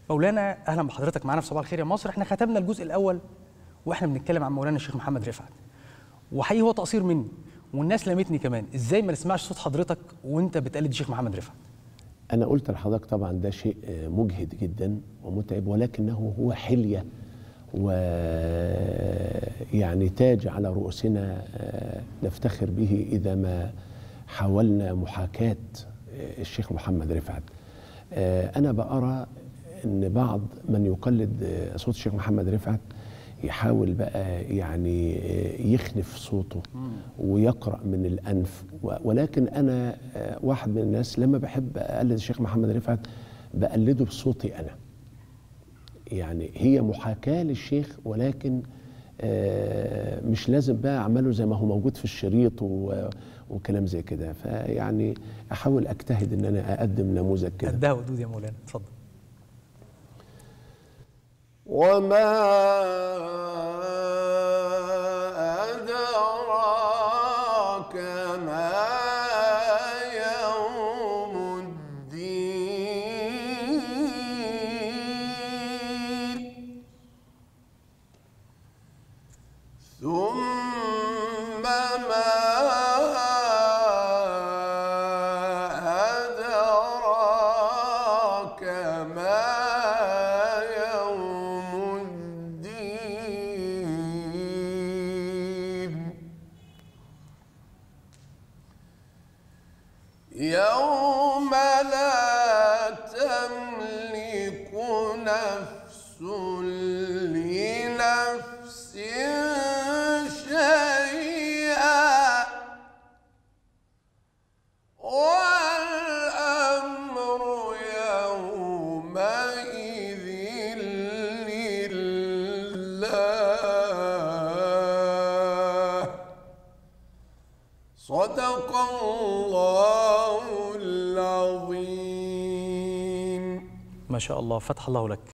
مولانا اهلا بحضرتك معانا في صباح الخير يا مصر احنا ختمنا الجزء الاول واحنا بنتكلم عن مولانا الشيخ محمد رفعت وحقيقي هو تقصير مني والناس لمتني كمان ازاي ما نسمعش صوت حضرتك وانت بتقلد الشيخ محمد رفعت أنا قلت لحضرتك طبعا ده شيء آه، مجهد جدا ومتعب ولكنه هو حلية ويعني تاج على رؤوسنا آه، نفتخر به إذا ما حاولنا محاكاة آه، الشيخ محمد رفعت آه، أنا بأرى أن بعض من يقلد آه، صوت الشيخ محمد رفعت يحاول بقى يعني آه، يخنف صوته ويقرأ من الأنف و- ولكن أنا آه، واحد من الناس لما بحب أقلد الشيخ محمد رفعت بقلده بصوتي أنا يعني هي محاكاة للشيخ ولكن آه، مش لازم بقى أعمله زي ما هو موجود في الشريط و- وكلام زي كده فيعني أحاول أجتهد إن أنا أقدم نموذج كده قدها ودود يا مولانا اتفضل وما أدراك ما يوم الدين ثم ما أدراك ما يوم الدين يوم لا تملك نفس لنفس شيئا والأمر يومئذ لله صدق الله العظيم ما شاء الله فتح الله لك